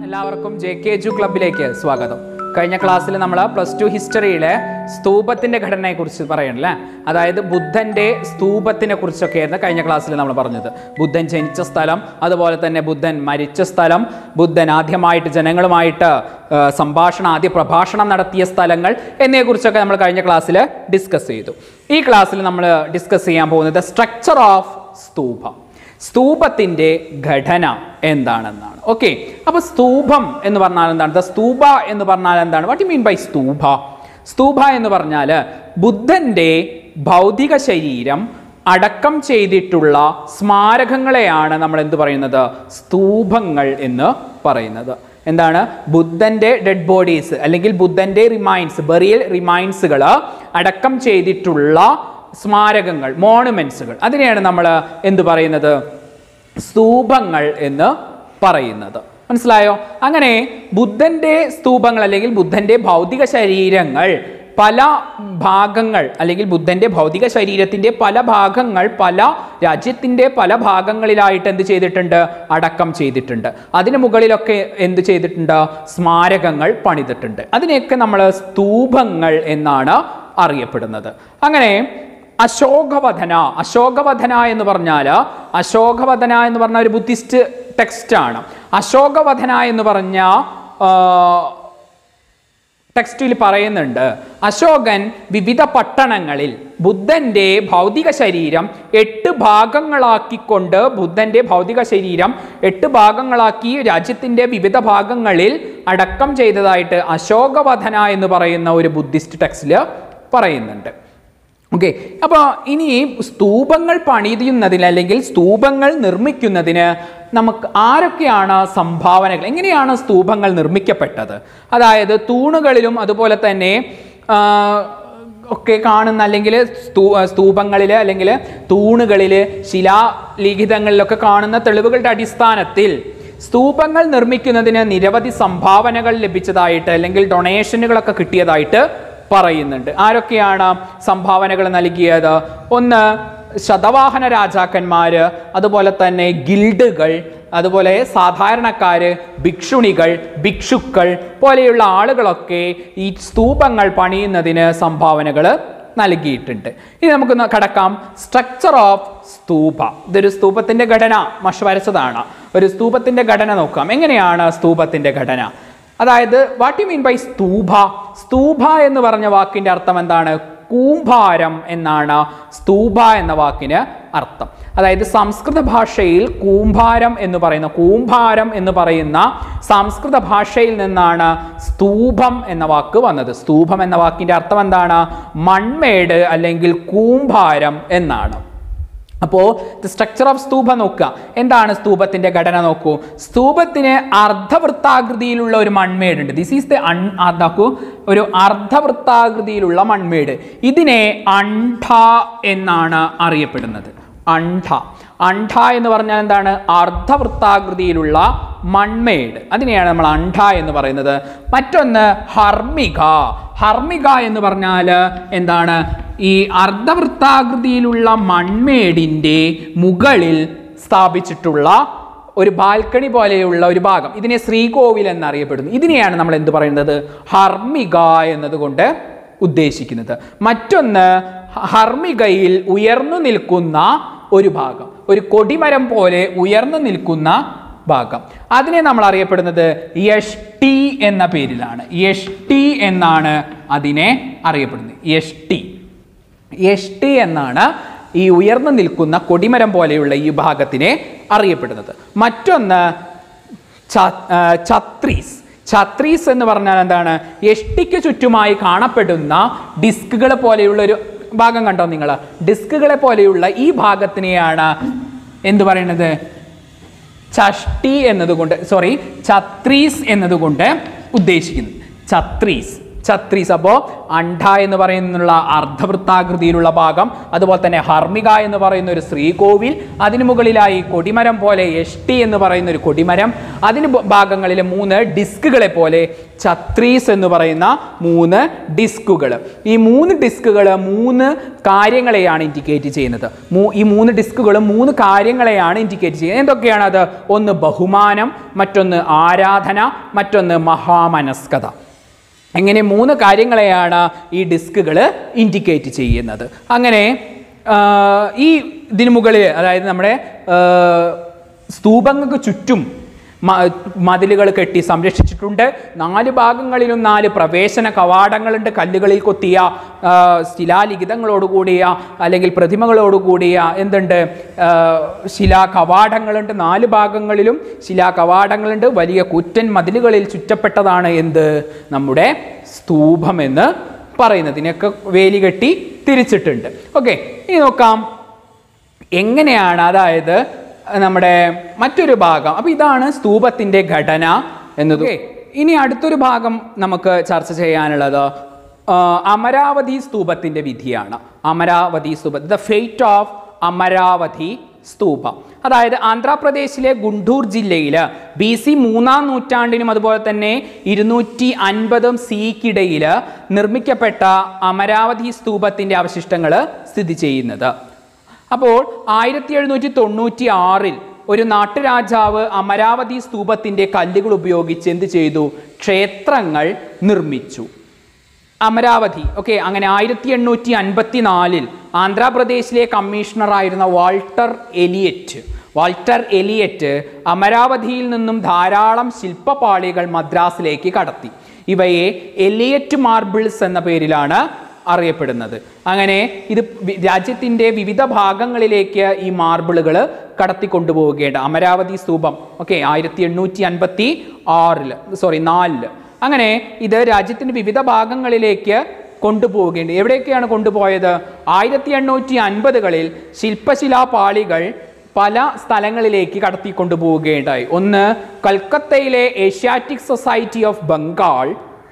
എല്ലാവർക്കും J K ജു ക്ലബിലേക്ക് സ്വാഗതം കഴിഞ്ഞ ക്ലാസ്സിൽ നമ്മൾ പ്ലസ് ടു ഹിസ്റ്ററിയിലെ സ്തൂപത്തിന്റെ ഘടനയെ കുറിച്ച് പറയണല്ലേ അതായത് ബുദ്ധന്റെ സ്തൂപത്തിനെ കുറിച്ചൊക്കെയായിരുന്നു കഴിഞ്ഞ ക്ലാസ്സിൽ നമ്മൾ പറഞ്ഞത് ബുദ്ധൻ ജനിച്ച സ്ഥലം അതുപോലെ തന്നെ ബുദ്ധൻ മരിച്ച സ്ഥലം ബുദ്ധൻ ആദ്യമായിട്ട് ജനങ്ങളുമായിട്ട് ആ, സംഭാഷണം ആദ്യ പ്രഭാഷണം നടത്തിയ സ്ഥലങ്ങൾ എന്നിവയെക്കുറിച്ചൊക്കെ നമ്മൾ കഴിഞ്ഞ ക്ലാസ്സിൽ ഡിസ്കസ് ചെയ്തു ഈ ക്ലാസ്സിൽ നമ്മൾ ഡിസ്കസ് ചെയ്യാൻ പോകുന്നത് സ്ട്രക്ചർ ഓഫ് സ്തൂപം സ്തൂപത്തിന്റെ ഘടന എന്താണെന്നാണ് ഓക്കെ അപ്പൊ സ്തൂപം എന്ന് പറഞ്ഞാൽ എന്താണ് ദ സ്തൂപ എന്ന് പറഞ്ഞാൽ എന്താണ് what you mean by stupa stupa എന്ന് പറഞ്ഞാൽ ബുദ്ധന്റെ ഭൗതിക ശരീരം അടക്കം ചെയ്തിട്ടുള്ള സ്മാരകങ്ങളെയാണ് നമ്മൾ എന്ത് പറയുന്നത് സ്തൂപങ്ങൾ എന്ന് പറയുന്നത് എന്താണ് ബുദ്ധന്റെ ഡെഡ് ബോഡീസ് അല്ലെങ്കിൽ ബുദ്ധന്റെ റിമൈൻസ് ബെറിയൽ റിമൈൻസുകൾ അടക്കം ചെയ്തിട്ടുള്ള സ്മാരകങ്ങൾ മോണുമെന്റ്സുകൾ അതിനെയാണ് നമ്മൾ എന്ത് പറയുന്നത് സ്തൂപങ്ങൾ എന്ന് പറയുന്നത് മനസ്സിലായോ അങ്ങനെ ബുദ്ധന്റെ സ്തൂപങ്ങൾ അല്ലെങ്കിൽ ബുദ്ധന്റെ ഭൗതിക ശരീരങ്ങൾ പല ഭാഗങ്ങൾ അല്ലെങ്കിൽ ബുദ്ധന്റെ ഭൗതിക ശരീരത്തിന്റെ പല ഭാഗങ്ങൾ പല രാജ്യത്തിന്റെ പല ഭാഗങ്ങളിലായിട്ട് എന്ത് ചെയ്തിട്ടുണ്ട് അടക്കം ചെയ്തിട്ടുണ്ട് അതിന് മുകളിലൊക്കെ എന്ത് ചെയ്തിട്ടുണ്ട് സ്മാരകങ്ങൾ പണിതിട്ടുണ്ട് അതിനെയൊക്കെ നമ്മൾ സ്തൂപങ്ങൾ എന്നാണ് അറിയപ്പെടുന്നത് അങ്ങനെ അശോകവധന അശോകവധന എന്ന് പറഞ്ഞാൽ അശോകവധന എന്ന് പറഞ്ഞ ഒരു ബുദ്ധിസ്റ്റ് ടെക്സ്റ്റാണ് അശോകവധന എന്ന് പറഞ്ഞ ആ, ടെക്സ്റ്റിൽ പറയുന്നുണ്ട് അശോകൻ വിവിധ പട്ടണങ്ങളിൽ ബുദ്ധന്റെ ഭൗതിക ശരീരം എട്ട് ഭാഗങ്ങളാക്കിക്കൊണ്ട് ബുദ്ധന്റെ ഭൗതിക ശരീരം എട്ട് ഭാഗങ്ങളാക്കി രാജ്യത്തിന്റെ വിവിധ ഭാഗങ്ങളിൽ അടക്കം ചെയ്തതായിട്ട് അശോകവധന എന്ന് പറയുന്ന ഒരു ബുദ്ധിസ്റ്റ് ടെക്സ്റ്റിൽ പറയുന്നുണ്ട് ഓക്കെ അപ്പോൾ ഇനി സ്തൂപങ്ങൾ പണിയുന്നതിന് അല്ലെങ്കിൽ സ്തൂപങ്ങൾ നിർമ്മിക്കുന്നതിന് നമുക്ക് ആരൊക്കെയാണ് സംഭാവനകൾ എങ്ങനെയാണ് സ്തൂപങ്ങൾ നിർമ്മിക്കപ്പെട്ടത് അതായത് തൂണുകളിലും അതുപോലെ തന്നെ ആ, ഒക്കെ കാണുന്ന അല്ലെങ്കിൽ സ്തൂ സ്തൂപങ്ങളിൽ അല്ലെങ്കിൽ തൂണുകളിൽ ശിലാലിഖിതങ്ങളിലൊക്കെ കാണുന്ന തെളിവുകളുടെ അടിസ്ഥാനത്തിൽ സ്തൂപങ്ങൾ നിർമ്മിക്കുന്നതിന് നിരവധി സംഭാവനകൾ ലഭിച്ചതായിട്ട് അല്ലെങ്കിൽ ഡൊണേഷനുകളൊക്കെ കിട്ടിയതായിട്ട് പറയുന്നുണ്ട് ആരൊക്കെയാണ് സംഭാവനകൾ നൽകിയത് ഒന്ന് ശതവാഹന രാജാക്കന്മാര് അതുപോലെ തന്നെ ഗിൽഡുകൾ അതുപോലെ സാധാരണക്കാര് ഭിക്ഷുണികൾ ഭിക്ഷുക്കൾ പോലെയുള്ള ആളുകളൊക്കെ ഈ സ്തൂപങ്ങൾ പണിയുന്നതിന് സംഭാവനകൾ നൽകിയിട്ടുണ്ട് ഇനി നമുക്ക് ന- കടക്കാം സ്ട്രക്ചർ ഓഫ് സ്തൂപ ഇതൊരു സ്തൂപത്തിന്റെ ഘടന മഷ വരച്ചതാണ് ഒരു സ്തൂപത്തിന്റെ ഘടന നോക്കാം എങ്ങനെയാണ് സ്തൂപത്തിന്റെ ഘടന അതായത് what you mean by stupa stupa എന്ന് പറഞ്ഞ വാക്കിന്റെ അർത്ഥം എന്താണ് കൂമ്പാരം എന്നാണ് സ്തൂപ എന്ന വാക്കിന് അർത്ഥം അതായത് സംസ്കൃത ഭാഷയിൽ കൂമ്പാരം എന്ന് പറയുന്ന കൂമ്പാരം എന്ന് പറയുന്ന സംസ്കൃത ഭാഷയിൽ നിന്നാണ് സ്തൂപം എന്ന വാക്ക് വന്നത് സ്തൂപം എന്ന വാക്കിന്റെ അർത്ഥം എന്താണ് മൺമേട് അല്ലെങ്കിൽ കൂമ്പാരം എന്നാണ് അപ്പോൾ ദ സ്ട്രക്ചർ ഓഫ് സ്തൂപ നോക്കുക എന്താണ് സ്തൂപത്തിന്റെ ഘടന നോക്കൂ സ്തൂപത്തിന് അർദ്ധവൃത്താകൃതിയിലുള്ള ഒരു മൺമേട് ഉണ്ട് ദിസ് ഈസ് ദ അൺ നോക്കൂ ഒരു അർദ്ധവൃത്താകൃതിയിലുള്ള മൺമേട് ഇതിനെ അണ്ഠ എന്നാണ് അറിയപ്പെടുന്നത് അണ്ഠ അണ്ഠ എന്ന് പറഞ്ഞാൽ എന്താണ് അർദ്ധവൃത്താകൃതിയിലുള്ള മൺമേട് അതിനെയാണ് നമ്മൾ അണ്ഠ എന്ന് പറയുന്നത് മറ്റൊന്ന് ഹർമിക ഹർമിക എന്ന് പറഞ്ഞാൽ എന്താണ് ഈ അർദ്ധവൃത്താകൃതിയിലുള്ള മൺമേടിൻ്റെ മുകളിൽ സ്ഥാപിച്ചിട്ടുള്ള ഒരു ബാൽക്കണി പോലെയുള്ള ഒരു ഭാഗം ഇതിനെ ശ്രീകോവിൽ എന്നറിയപ്പെടുന്നു ഇതിനെയാണ് നമ്മൾ എന്ത് പറയുന്നത് ഹർമിക എന്നതുകൊണ്ട് ഉദ്ദേശിക്കുന്നത് മറ്റൊന്ന് ഹർമികയിൽ ഉയർന്നു നിൽക്കുന്ന ഒരു ഭാഗം ഒരു കൊടിമരം പോലെ ഉയർന്നു നിൽക്കുന്ന ഭാഗം അതിനെ നമ്മൾ അറിയപ്പെടുന്നത് യഷ്ടി എന്ന പേരിലാണ് യഷ്ടി എന്നാണ് അതിനെ അറിയപ്പെടുന്നത് യഷ്ടി യഷ്ടി എന്നാണ് ഈ ഉയർന്നു നിൽക്കുന്ന കൊടിമരം പോലെയുള്ള ഈ ഭാഗത്തിനെ അറിയപ്പെടുന്നത് മറ്റൊന്ന് ച- ആ, ഛത്രീസ് ഛത്രീസ് എന്ന് പറഞ്ഞാൽ എന്താണ് യഷ്ടിക്ക് ചുറ്റുമായി കാണപ്പെടുന്ന ഡിസ്കുകൾ പോലെയുള്ള ഒരു ഭാഗം കണ്ടോ നിങ്ങൾ ഡിസ്കുകളെ പോലെയുള്ള ഈ ഭാഗത്തിനെയാണ് എന്ത് പറയുന്നത് ചഷ്ടി എന്നതുകൊണ്ട് സോറി ഛത്രീസ് എന്നതുകൊണ്ട് ഉദ്ദേശിക്കുന്നത് ഛത്രീസ് ഛത്രീസ് അപ്പോൾ അണ്ഡ എന്ന് പറയുന്നുള്ള അർദ്ധവൃത്താകൃതിയിലുള്ള ഭാഗം അതുപോലെ തന്നെ ഹർമിക എന്ന് പറയുന്ന ഒരു ശ്രീകോവിൽ അതിനു മുകളിലായി കൊടിമരം പോലെ എഷ്ടി എന്ന് പറയുന്ന ഒരു കൊടിമരം അതിന് ബ- ഭാഗങ്ങളിൽ മൂന്ന് ഡിസ്കുകളെ പോലെ ഛത്രീസ് എന്ന് പറയുന്ന മൂന്ന് ഡിസ്കുകൾ ഈ മൂന്ന് ഡിസ്കുകൾ മൂന്ന് കാര്യങ്ങളെയാണ് ഇൻഡിക്കേറ്റ് ചെയ്യുന്നത് മൂ- ഈ മൂന്ന് ഡിസ്കുകളും മൂന്ന് കാര്യങ്ങളെയാണ് ഇൻഡിക്കേറ്റ് ചെയ്യുന്നത് എന്തൊക്കെയാണ് അത് ഒന്ന് ബഹുമാനം മറ്റൊന്ന് ആരാധന മറ്റൊന്ന് മഹാമനസ്കത എങ്ങനെ മൂന്ന് കാര്യങ്ങളെയാണ് ഈ ഡിസ്കുകൾ ഇൻഡിക്കേറ്റ് ചെയ്യുന്നത് അങ്ങനെ ആ, ഈ ഇതിനു മുകളിൽ അതായത് നമ്മുടെ ആ, സ്തൂപങ്ങൾക്ക് ചുറ്റും മ- മതിലുകൾ കെട്ടി സംരക്ഷിച്ചിട്ടുണ്ട് നാല് ഭാഗങ്ങളിലും നാല് പ്രവേശന കവാടങ്ങളുണ്ട് കല്ലുകളിൽ കൊത്തിയ ആ, ശിലാലിഖിതങ്ങളോടുകൂടിയ അല്ലെങ്കിൽ പ്രതിമകളോടുകൂടിയ എന്തുണ്ട് ആ, ശിലാ കവാടങ്ങളുണ്ട് നാല് ഭാഗങ്ങളിലും ശിലാ കവാടങ്ങളുണ്ട് വലിയ കുറ്റൻ മതിലുകളിൽ ചുറ്റപ്പെട്ടതാണ് എന്ത് നമ്മുടെ സ്തൂപം എന്ന് പറയുന്നത് ഇതിനൊക്കെ വേലി കെട്ടി തിരിച്ചിട്ടുണ്ട് ഓക്കെ ഇനി നോക്കാം എങ്ങനെയാണ് അതായത് നമ്മുടെ മറ്റൊരു ഭാഗം അപ്പോൾ ഇതാണ് സ്തൂപത്തിൻ്റെ ഘടന എന്നത് Okay. ഇനി അടുത്തൊരു ഭാഗം നമുക്ക് ചർച്ച ചെയ്യാനുള്ളത് ആ, അമരാവതി സ്തൂപത്തിൻ്റെ വിധിയാണ് Amaravati stupa the fate of Amaravati stupa അതായത് ആന്ധ്രാപ്രദേശിലെ ഗുണ്ടൂർ ജില്ലയിൽ ബി സി മൂന്നാം നൂറ്റാണ്ടിനും അതുപോലെ തന്നെ ഇരുന്നൂറ്റി അൻപതും സിക്കിടയിൽ നിർമ്മിക്കപ്പെട്ട അമരാവതി സ്തൂപത്തിൻ്റെ അവശിഷ്ടങ്ങൾ സ്ഥിതി ചെയ്യുന്നത് അപ്പോൾ ആയിരത്തി എഴുന്നൂറ്റി തൊണ്ണൂറ്റി ആറിൽ ഒരു നാട്ടുരാജാവ് അമരാവതി സ്തൂപത്തിൻ്റെ കല്ലുകൾ ഉപയോഗിച്ച് എന്ത് ചെയ്തു ക്ഷേത്രങ്ങൾ നിർമ്മിച്ചു അമരാവതി ഓക്കെ അങ്ങനെ ആയിരത്തി എണ്ണൂറ്റി അൻപത്തി നാലിൽ ആന്ധ്രാപ്രദേശിലെ കമ്മീഷണറായിരുന്ന വാൾട്ടർ എലിയറ്റ് വാൾട്ടർ എലിയറ്റ് അമരാവതിയിൽ നിന്നും ധാരാളം ശില്പപാളികൾ മദ്രാസിലേക്ക് കടത്തി ഇവയെ എലിയറ്റ് മാർബിൾസ് എന്ന പേരിലാണ് അറിയപ്പെടുന്നത് അങ്ങനെ ഇത് വി- രാജ്യത്തിൻ്റെ വിവിധ ഭാഗങ്ങളിലേക്ക് ഈ മാർബിളുകൾ കടത്തിക്കൊണ്ടുപോവുകയുണ്ട് അമരാവതി സ്തൂപം ഓക്കെ ആയിരത്തി എണ്ണൂറ്റി അൻപത്തി ആറിൽ സോറി നാലില് അങ്ങനെ ഇത് രാജ്യത്തിൻ്റെ വിവിധ ഭാഗങ്ങളിലേക്ക് കൊണ്ടുപോവുകയുണ്ട് എവിടെയൊക്കെയാണ് കൊണ്ടുപോയത് ആയിരത്തി എണ്ണൂറ്റി അൻപതുകളിൽ ശില്പശിലാപാളികൾ പല സ്ഥലങ്ങളിലേക്ക് കടത്തി കൊണ്ടുപോവുകയുണ്ടായി ഒന്ന് കൽക്കത്തയിലെ ഏഷ്യാറ്റിക് സൊസൈറ്റി ഓഫ് ബംഗാൾ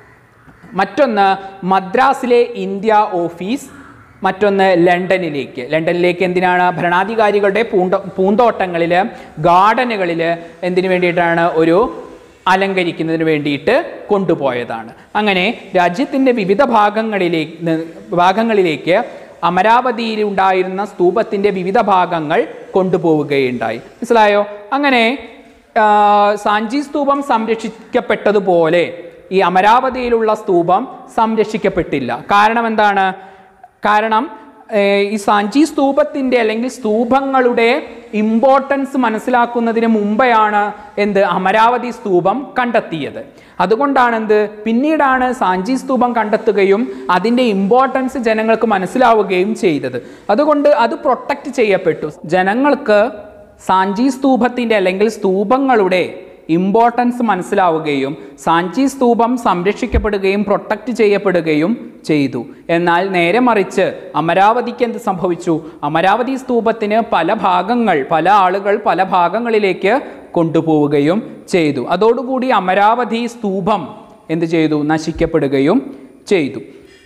മറ്റൊന്ന് മദ്രാസിലെ ഇന്ത്യ ഓഫീസ് മറ്റൊന്ന് ലണ്ടനിലേക്ക് ലണ്ടനിലേക്ക് എന്തിനാണ് ഭരണാധികാരികളുടെ പൂന്തോ പൂന്തോട്ടങ്ങളിൽ ഗാർഡനുകളിൽ എന്തിനു വേണ്ടിയിട്ടാണ് ഒരു അലങ്കരിക്കുന്നതിന് വേണ്ടിയിട്ട് കൊണ്ടുപോയതാണ് അങ്ങനെ രാജ്യത്തിൻ്റെ വിവിധ ഭാഗങ്ങളിലേക്ക് ഭാഗങ്ങളിലേക്ക് അമരാവതിയിൽ ഉണ്ടായിരുന്ന സ്തൂപത്തിൻ്റെ വിവിധ ഭാഗങ്ങൾ കൊണ്ടുപോവുകയുണ്ടായി മനസ്സിലായോ അങ്ങനെ ആ, സാഞ്ചി സ്തൂപം സംരക്ഷിക്കപ്പെട്ടതുപോലെ ഈ അമരാവതിയിലുള്ള സ്തൂപം സംരക്ഷിക്കപ്പെട്ടില്ല കാരണം എന്താണ് കാരണം ഏർ, ഈ സാഞ്ചി സ്തൂപത്തിൻ്റെ അല്ലെങ്കിൽ സ്തൂപങ്ങളുടെ ഇമ്പോർട്ടൻസ് മനസ്സിലാക്കുന്നതിന് മുമ്പെയാണ് എന്ത് അമരാവതി സ്തൂപം കണ്ടെത്തിയത് അതുകൊണ്ടാണ് എന്ത് പിന്നീടാണ് സാഞ്ചി സ്തൂപം കണ്ടെത്തുകയും അതിൻ്റെ ഇമ്പോർട്ടൻസ് ജനങ്ങൾക്ക് മനസ്സിലാവുകയും ചെയ്തത് അതുകൊണ്ട് അത് പ്രൊട്ടക്റ്റ് ചെയ്യപ്പെട്ടു ജനങ്ങൾക്ക് സാഞ്ചി സ്തൂപത്തിൻ്റെ അല്ലെങ്കിൽ സ്തൂപങ്ങളുടെ ഇമ്പോർട്ടൻസ് മനസ്സിലാവുകയും സാഞ്ചി സ്തൂപം സംരക്ഷിക്കപ്പെടുകയും പ്രൊട്ടക്റ്റ് ചെയ്യപ്പെടുകയും ചെയ്തു എന്നാൽ നേരെ മറിച്ച് അമരാവതിക്ക് എന്ത് സംഭവിച്ചു അമരാവതി സ്തൂപത്തിന് പല ഭാഗങ്ങൾ പല ആളുകൾ പല ഭാഗങ്ങളിലേക്ക് കൊണ്ടുപോവുകയും ചെയ്തു അതോടുകൂടി അമരാവതി സ്തൂപം എന്ത് ചെയ്തു നശിക്കപ്പെടുകയും ചെയ്തു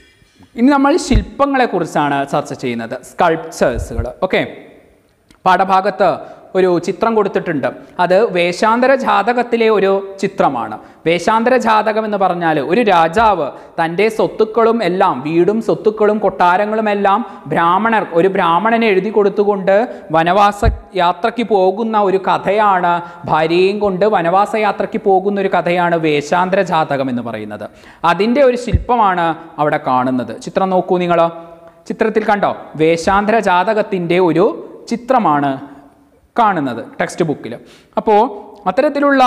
ഇനി നമ്മൾ ശില്പങ്ങളെക്കുറിച്ചാണ് ചർച്ച ചെയ്യുന്നത് സ്കൾപ്ചേഴ്സുകൾ ഓക്കെ പാഠഭാഗത്ത് ഒരു ചിത്രം കൊടുത്തിട്ടുണ്ട് അത് വേഷാന്തര ജാതകത്തിലെ ഒരു ചിത്രമാണ് വേഷാന്തര ജാതകം എന്ന് പറഞ്ഞാൽ ഒരു രാജാവ് തൻ്റെ സ്വത്തുക്കളും എല്ലാം വീടും സ്വത്തുക്കളും കൊട്ടാരങ്ങളും എല്ലാം ബ്രാഹ്മണർ ഒരു ബ്രാഹ്മണനെ എഴുതി കൊടുത്തുകൊണ്ട് വനവാസ യാത്രയ്ക്ക് പോകുന്ന ഒരു കഥയാണ് ഭാര്യയും കൊണ്ട് വനവാസ യാത്രയ്ക്ക് പോകുന്ന ഒരു കഥയാണ് വേഷാന്തര ജാതകം എന്ന് പറയുന്നത് അതിൻ്റെ ഒരു ശില്പമാണ് അവിടെ കാണുന്നത് ചിത്രം നോക്കൂ നിങ്ങൾ ചിത്രത്തിൽ കണ്ടോ വേഷാന്തര ജാതകത്തിൻ്റെ ഒരു ചിത്രമാണ് കാണുന്നത് ടെക്സ്റ്റ് ബുക്കിൽ അപ്പോൾ അത്തരത്തിലുള്ള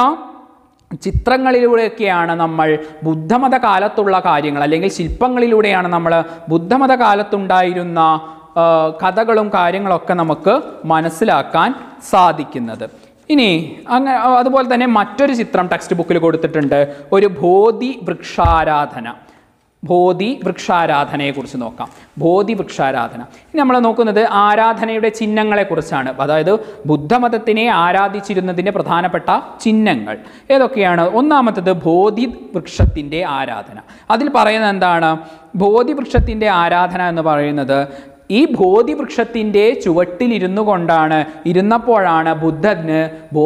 ചിത്രങ്ങളിലൂടെയൊക്കെയാണ് നമ്മൾ ബുദ്ധമത കാലത്തുള്ള കാര്യങ്ങൾ അല്ലെങ്കിൽ ശില്പങ്ങളിലൂടെയാണ് നമ്മൾ ബുദ്ധമത കാലത്തുണ്ടായിരുന്ന ആ, കഥകളും കാര്യങ്ങളൊക്കെ നമുക്ക് മനസ്സിലാക്കാൻ സാധിക്കുന്നത് ഇനി അങ്ങ അതുപോലെ തന്നെ മറ്റൊരു ചിത്രം ടെക്സ്റ്റ് ബുക്കിൽ കൊടുത്തിട്ടുണ്ട് ഒരു ബോധി വൃക്ഷാരാധന ബോധി വൃക്ഷാരാധനയെക്കുറിച്ച് നോക്കാം ബോധി വൃക്ഷാരാധന ഇനി നമ്മൾ നോക്കുന്നത് ആരാധനയുടെ ചിഹ്നങ്ങളെക്കുറിച്ചാണ് അതായത് ബുദ്ധമതത്തിനെ ആരാധിച്ചിരുന്നതിൻ്റെ പ്രധാനപ്പെട്ട ചിഹ്നങ്ങൾ ഏതൊക്കെയാണ് ഒന്നാമത്തത് ബോധി വൃക്ഷത്തിൻ്റെ ആരാധന അതിൽ പറയുന്നത് എന്താണ് ബോധി വൃക്ഷത്തിൻ്റെ ആരാധന എന്ന് പറയുന്നത് ഈ ബോധിവൃക്ഷത്തിൻ്റെ ചുവട്ടിലിരുന്നു കൊണ്ടാണ് ഇരുന്നപ്പോഴാണ് ബുദ്ധന്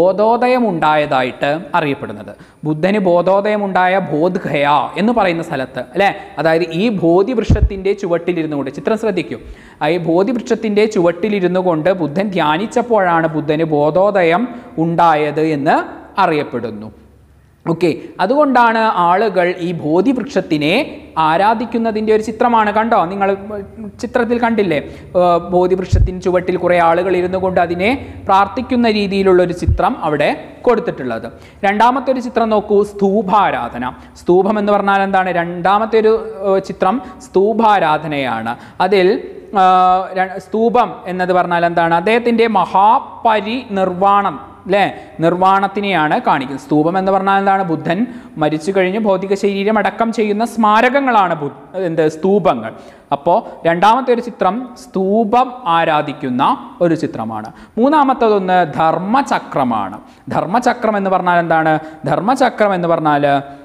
ബോധോദയമുണ്ടായതായിട്ട് അറിയപ്പെടുന്നത് ബുദ്ധന് ബോധോദയമുണ്ടായ ബോധ്ഗയ എന്ന് പറയുന്ന സ്ഥലത്ത് അല്ലേ അതായത് ഈ ബോധിവൃക്ഷത്തിൻ്റെ ചുവട്ടിലിരുന്നു കൊണ്ട് ചിത്രം ശ്രദ്ധിക്കൂ ആ ഈ ബോധിവൃക്ഷത്തിൻ്റെ ചുവട്ടിലിരുന്നു കൊണ്ട് ബുദ്ധൻ ധ്യാനിച്ചപ്പോഴാണ് ബുദ്ധന് ബോധോദയം ഉണ്ടായത് എന്ന് അറിയപ്പെടുന്നു ഓക്കെ അതുകൊണ്ടാണ് ആളുകൾ ഈ ബോധിവൃക്ഷത്തിനെ ആരാധിക്കുന്നതിൻ്റെ ഒരു ചിത്രമാണ് കണ്ടോ നിങ്ങൾ ചിത്രത്തിൽ കണ്ടില്ലേ ഏർ ബോധിവൃക്ഷത്തിന് ചുവട്ടിൽ കുറേ ആളുകൾ ഇരുന്നു കൊണ്ട് അതിനെ പ്രാർത്ഥിക്കുന്ന രീതിയിലുള്ള ഒരു ചിത്രം അവിടെ കൊടുത്തിട്ടുള്ളത് രണ്ടാമത്തെ ഒരു ചിത്രം നോക്കൂ സ്തൂപാരാധന സ്തൂപം എന്ന് പറഞ്ഞാൽ എന്താണ് രണ്ടാമത്തെ ഒരു ഏർ ചിത്രം സ്തൂപാരാധനയാണ് അതിൽ ആ, ര- സ്തൂപം എന്നത് പറഞ്ഞാൽ എന്താണ് അദ്ദേഹത്തിൻ്റെ മഹാപരിനിർവാണം അല്ലേ നിർവാണത്തിനെയാണ് കാണിക്കുന്നത് സ്തൂപം എന്ന് പറഞ്ഞാൽ എന്താണ് ബുദ്ധൻ മരിച്ചു കഴിഞ്ഞ് ഭൗതിക ശരീരം അടക്കം ചെയ്യുന്ന സ്മാരകങ്ങളാണ് ബു എന്ത് സ്തൂപങ്ങൾ അപ്പോൾ രണ്ടാമത്തെ ഒരു ചിത്രം സ്തൂപം ആരാധിക്കുന്ന ഒരു ചിത്രമാണ് മൂന്നാമത്തതൊന്ന് ധർമ്മചക്രമാണ് ധർമ്മചക്രം എന്ന് പറഞ്ഞാൽ എന്താണ് ധർമ്മചക്രം എന്ന് പറഞ്ഞാൽ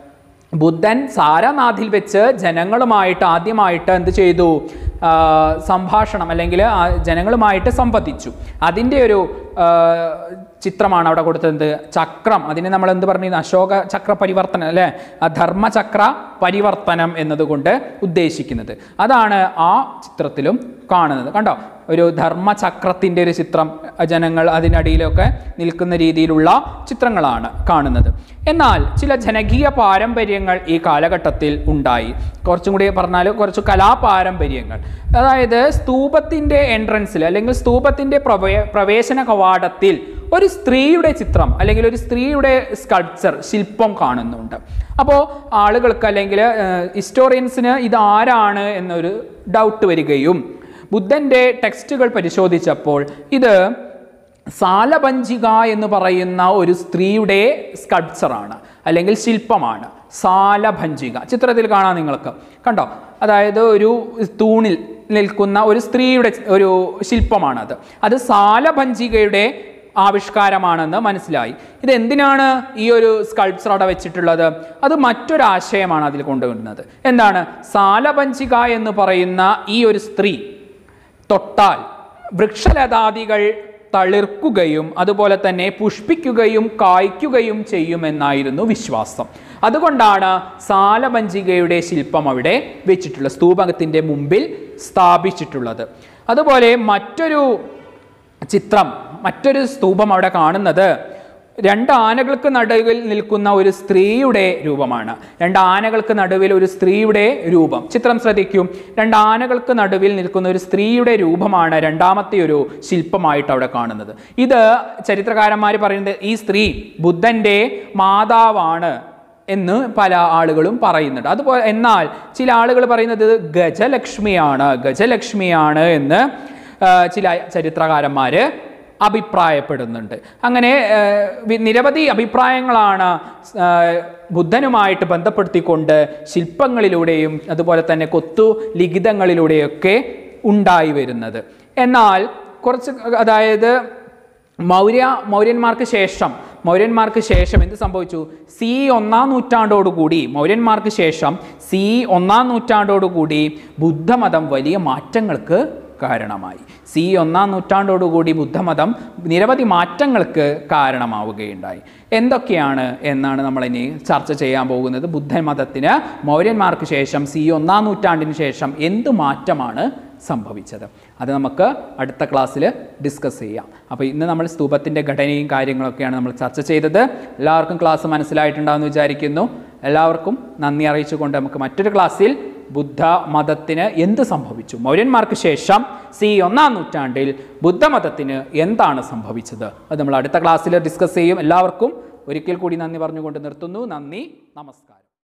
ബുദ്ധൻ സാരനാഥിൽ വെച്ച് ജനങ്ങളുമായിട്ട് ആദ്യമായിട്ട് എന്ത് ചെയ്തു ആ, സംഭാഷണം അല്ലെങ്കിൽ ആ ജനങ്ങളുമായിട്ട് സംവദിച്ചു അതിൻ്റെ ഒരു ആ, ചിത്രമാണ് അവിടെ കൊടുത്തത് ചക്രം അതിനെ നമ്മൾ എന്ത് പറഞ്ഞു അശോക ചക്ര പരിവർത്തനം അല്ലേ ആ ധർമ്മചക്ര പരിവർത്തനം എന്നതുകൊണ്ട് ഉദ്ദേശിക്കുന്നത് അതാണ് ആ ചിത്രത്തിലും കാണുന്നത് കണ്ടോ ഒരു ധർമ്മചക്രത്തിൻ്റെ ഒരു ചിത്രം ജനങ്ങൾ അതിനടിയിലൊക്കെ നിൽക്കുന്ന രീതിയിലുള്ള ചിത്രങ്ങളാണ് കാണുന്നത് എന്നാൽ ചില ജനകീയ പാരമ്പര്യങ്ങൾ ഈ കാലഘട്ടത്തിൽ ഉണ്ടായി കുറച്ചും കൂടി പറഞ്ഞാൽ കുറച്ച് കലാപാരമ്പര്യങ്ങൾ അതായത് സ്തൂപത്തിൻ്റെ എൻട്രൻസിൽ അല്ലെങ്കിൽ സ്തൂപത്തിൻ്റെ പ്രവേ പ്രവേശന കവാടത്തിൽ ഒരു സ്ത്രീയുടെ ചിത്രം അല്ലെങ്കിൽ ഒരു സ്ത്രീയുടെ സ്കൾപ്ചർ ശില്പം കാണുന്നുണ്ട് അപ്പോൾ ആളുകൾക്ക് അല്ലെങ്കിൽ ഹിസ്റ്റോറിയൻസിന് ഇത് ആരാണ് എന്നൊരു ഡൗട്ട് വരികയും ബുദ്ധൻ്റെ ടെക്സ്റ്റുകൾ പരിശോധിച്ചപ്പോൾ ഇത് സാലഭഞ്ചിക എന്ന് പറയുന്ന ഒരു സ്ത്രീയുടെ സ്കൾപ്ചറാണ് അല്ലെങ്കിൽ ശില്പമാണ് സാലഭഞ്ചിക ചിത്രത്തിൽ കാണാം നിങ്ങൾക്ക് കണ്ടോ അതായത് ഒരു തൂണിൽ നിൽക്കുന്ന ഒരു സ്ത്രീയുടെ ഒരു ശില്പമാണത് അത് സാലഭഞ്ചികയുടെ ആവിഷ്കാരമാണെന്ന് മനസ്സിലായി ഇത് എന്തിനാണ് ഈ ഒരു സ്കൾപ്ചർ അവിടെ വെച്ചിട്ടുള്ളത് അത് മറ്റൊരാശയമാണ് അതിൽ കൊണ്ടുവരുന്നത് എന്താണ് സാലഭഞ്ചിക എന്ന് പറയുന്ന ഈ ഒരു സ്ത്രീ തൊട്ടാൽ വൃക്ഷലതാദികൾ തളിർക്കുകയും അതുപോലെ തന്നെ പുഷ്പിക്കുകയും കായ്ക്കുകയും ചെയ്യുമെന്നായിരുന്നു വിശ്വാസം അതുകൊണ്ടാണ് സാലഭഞ്ചികയുടെ ശില്പം അവിടെ വെച്ചിട്ടുള്ളത് സ്തൂപകത്തിൻ്റെ മുമ്പിൽ സ്ഥാപിച്ചിട്ടുള്ളത് അതുപോലെ മറ്റൊരു ചിത്രം മറ്റൊരു സ്തൂപം അവിടെ കാണുന്നത് രണ്ട് ആനകൾക്ക് നടുവിൽ നിൽക്കുന്ന ഒരു സ്ത്രീയുടെ രൂപമാണ് രണ്ട് ആനകൾക്ക് നടുവിൽ ഒരു സ്ത്രീയുടെ രൂപം ചിത്രം ശ്രദ്ധിക്കും രണ്ട് ആനകൾക്ക് നടുവിൽ നിൽക്കുന്ന ഒരു സ്ത്രീയുടെ രൂപമാണ് രണ്ടാമത്തെ ഒരു ശില്പമായിട്ട് അവിടെ കാണുന്നത് ഇത് ചരിത്രകാരന്മാർ പറയുന്നത് ഈ സ്ത്രീ ബുദ്ധൻ്റെ മാതാവാണ് എന്ന് പല ആളുകളും പറയുന്നുണ്ട് അതുപോലെ എന്നാൽ ചില ആളുകൾ പറയുന്നത് ഇത് ഗജലക്ഷ്മിയാണ് ഗജലക്ഷ്മിയാണ് എന്ന് ആ, ചില ചരിത്രകാരന്മാർ അഭിപ്രായപ്പെടുന്നുണ്ട് അങ്ങനെ ആ, വി- നിരവധി അഭിപ്രായങ്ങളാണ് ആ, ബുദ്ധനുമായിട്ട് ബന്ധപ്പെടുത്തിക്കൊണ്ട് ശില്പങ്ങളിലൂടെയും അതുപോലെ തന്നെ കൊത്തു ലിഖിതങ്ങളിലൂടെയൊക്കെ ഉണ്ടായി വരുന്നത് എന്നാൽ കുറച്ച് അതായത് മൗര്യ മൗര്യന്മാർക്ക് ശേഷം മൗര്യന്മാർക്ക് ശേഷം എന്ത് സംഭവിച്ചു സി ഒന്നാം നൂറ്റാണ്ടോടുകൂടി മൗര്യന്മാർക്ക് ശേഷം സി ഒന്നാം നൂറ്റാണ്ടോടുകൂടി ബുദ്ധമതം വലിയ മാറ്റങ്ങൾക്ക് കാരണമായി സി ഒന്നാം നൂറ്റാണ്ടോടുകൂടി ബുദ്ധമതം നിരവധി മാറ്റങ്ങൾക്ക് കാരണമാവുകയുണ്ടായി എന്തൊക്കെയാണ് എന്നാണ് നമ്മൾ ഇനി ചർച്ച ചെയ്യാൻ പോകുന്നത് ബുദ്ധമതത്തിന് മൗര്യന്മാർക്ക് ശേഷം സി ഒന്നാം നൂറ്റാണ്ടിന് ശേഷം എന്ത് മാറ്റമാണ് സംഭവിച്ചത് അത് നമുക്ക് അടുത്ത ക്ലാസ്സിൽ ഡിസ്കസ് ചെയ്യാം അപ്പോൾ ഇന്ന് നമ്മൾ സ്തൂപത്തിൻ്റെ ഘടനയും കാര്യങ്ങളൊക്കെയാണ് നമ്മൾ ചർച്ച ചെയ്തത് എല്ലാവർക്കും ക്ലാസ് മനസ്സിലായിട്ടുണ്ടാകുമെന്ന് വിചാരിക്കുന്നു എല്ലാവർക്കും നന്ദി അറിയിച്ചുകൊണ്ട് നമുക്ക് മറ്റൊരു ക്ലാസ്സിൽ ബുദ്ധ മതത്തിന് എന്ത് സംഭവിച്ചു മൗര്യന്മാർക്ക് ശേഷം സി ഒന്നാം നൂറ്റാണ്ടിൽ ബുദ്ധമതത്തിന് എന്താണ് സംഭവിച്ചത് അത് നമ്മൾ അടുത്ത ക്ലാസ്സിൽ ഡിസ്കസ് ചെയ്യും എല്ലാവർക്കും ഒരിക്കൽ കൂടി നന്ദി പറഞ്ഞുകൊണ്ട് നിർത്തുന്നു നന്ദി നമസ്കാരം